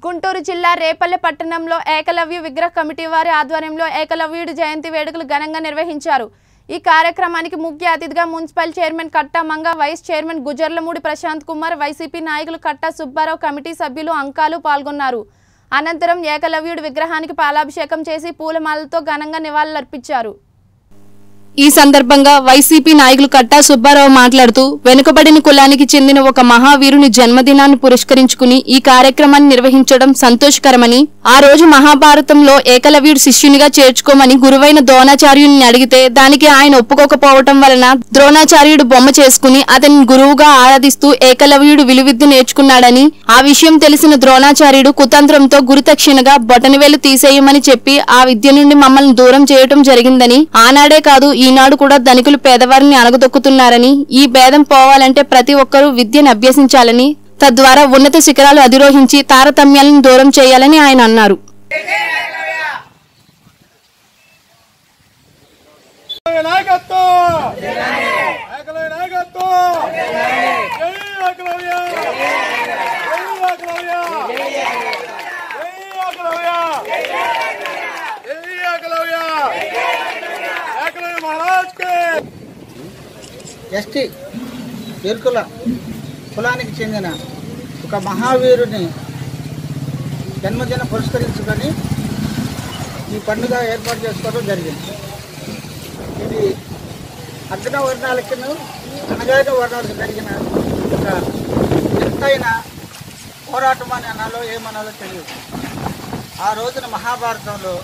గుంటూరు జిల్లా రేపల్లె పట్టణంలో ఏకలవ్య విగ్రహ కమిటీ వారి ఆధ్వర్యంలో ఏకలవ్యుడి జయంతి వేడుకలు ఘనంగా నిర్వహించారు ఈ కార్యక్రమానికి ముఖ్య అతిథిగా municipal chairman Katta Manga vice chairman Gujarlamudi Prashanth Kumar YCP నాయకులు కట్టా సుబ్బారావు కమిటీ సభ్యులు అంకాలు పాల్గొన్నారు అనంతరం ఏకలవ్యుడి విగ్రహానికి పాలాభిషేకం చేసి పూలమాలతో ఘనంగా నివాళులర్పించారు ఈ సందర్భంగా వైసీపీ నాయకులు కట్టా సుబ్బారావు మాట్లాడుతూ వెనుకబడిన కులానికి చెందిన ఒక మహావీరుని జన్మదినాన్ని పురస్కరించుకుని ఈ కార్యక్రమాన్ని నిర్వహించడం సంతోషకరమని ఆ రోజు మహాభారతంలో ఏకలవ్యుడు శిష్యునిగా చేర్చుకోమని గురువైన ద్రోణాచార్యుని అడిగితే దానికి ఆయన ఒప్పుకోకపోవటం వలన ద్రోణాచార్యుడు బొమ్మ చేసుకుని అతని గురువుగా ఆరాధిస్తూ ఏకలవ్యుడు విలువిద్య నేర్చుకున్నాడని ఆ విషయం తెలిసిన ద్రోణాచార్యుడు కుతంత్రంతో గురుతక్షిణగా బొటనవేలు తీసేయమని చెప్పి ఆ విద్య నుండి మమ్మల్ని దూరం చేయటం జరిగిందని ఆనాడే కాదు ఈనాడు కూడా ధనికులు పేదవారిని అణగదొక్కుతున్నారని ఈ భేదం పోవాలంటే ప్రతి ఒక్కరూ విద్యను అభ్యసించాలని తద్వారా ఉన్నత శిఖరాలు అధిరోహించి తారతమ్యాలను దూరం చేయాలని ఆయన అన్నారు నాయకత్వం ఏకలవ్య నాయకత్వం జై ఏకలవ్య జై ఏకలవ్య జై ఏకలవ్య జై ఏకలవ్య ఏకలవ్య మహారాజ్ కే ఎస్టీ ఎరుకుల కులానికి చెందిన ఒక మహావీరుని జన్మదిన పురస్కరించుకొని ఈ పండుగ ఏర్పాటు చేసుకోవడం జరిగింది ఇది అగ్న వర్ణాలకి అనగారిన వర్ణాలకు జరిగిన ఒక ఎత్తైన పోరాటం అని అనాలో ఏమనాలో తెలియదు ఆ రోజున మహాభారతంలో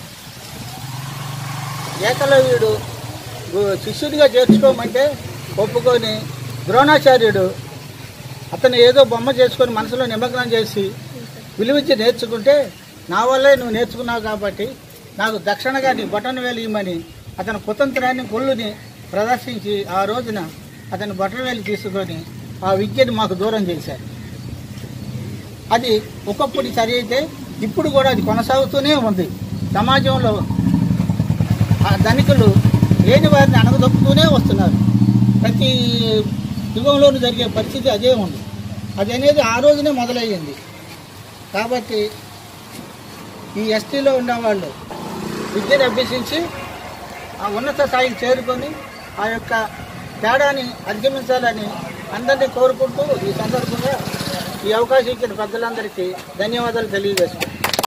ఏకలవ్యుడు గు- శిష్యుడిగా చేర్చుకోమంటే ఒప్పుకొని ద్రోణాచార్యుడు అతను ఏదో బొమ్మ చేసుకొని మనసులో నిమగ్నం చేసి విలువిద్య నేర్చుకుంటే నా వల్లే నువ్వు నేర్చుకున్నావు కాబట్టి నాకు దక్షిణగా నీ బటన్ వేలు ఇమ్మని అతని కుతంత్రాన్ని కొల్లుని ప్రదర్శించి ఆ రోజున అతని బటన్ వేలు తీసుకొని ఆ విద్యని మాకు దూరం చేశారు అది ఒకప్పుడు సరి అయితే ఇప్పుడు కూడా అది కొనసాగుతూనే ఉంది సమాజంలో ఆ ధనికులు లేని వారిని అణగదొక్కుతూనే వస్తున్నారు ప్రతి యుగంలోనూ జరిగే పరిస్థితి అదే ఉంది అది అనేది ఆ రోజునే మొదలయ్యింది కాబట్టి ఈ ఎస్టీలో ఉన్నవాళ్ళు విద్యను అభ్యసించి ఆ ఉన్నత స్థాయికి చేరుకొని ఆ యొక్క తేడాని అధిగమించాలని అందరినీ కోరుకుంటూ ఈ సందర్భంగా ఈ అవకాశం ఇచ్చిన పెద్దలందరికీ ధన్యవాదాలు తెలియజేస్తున్నాను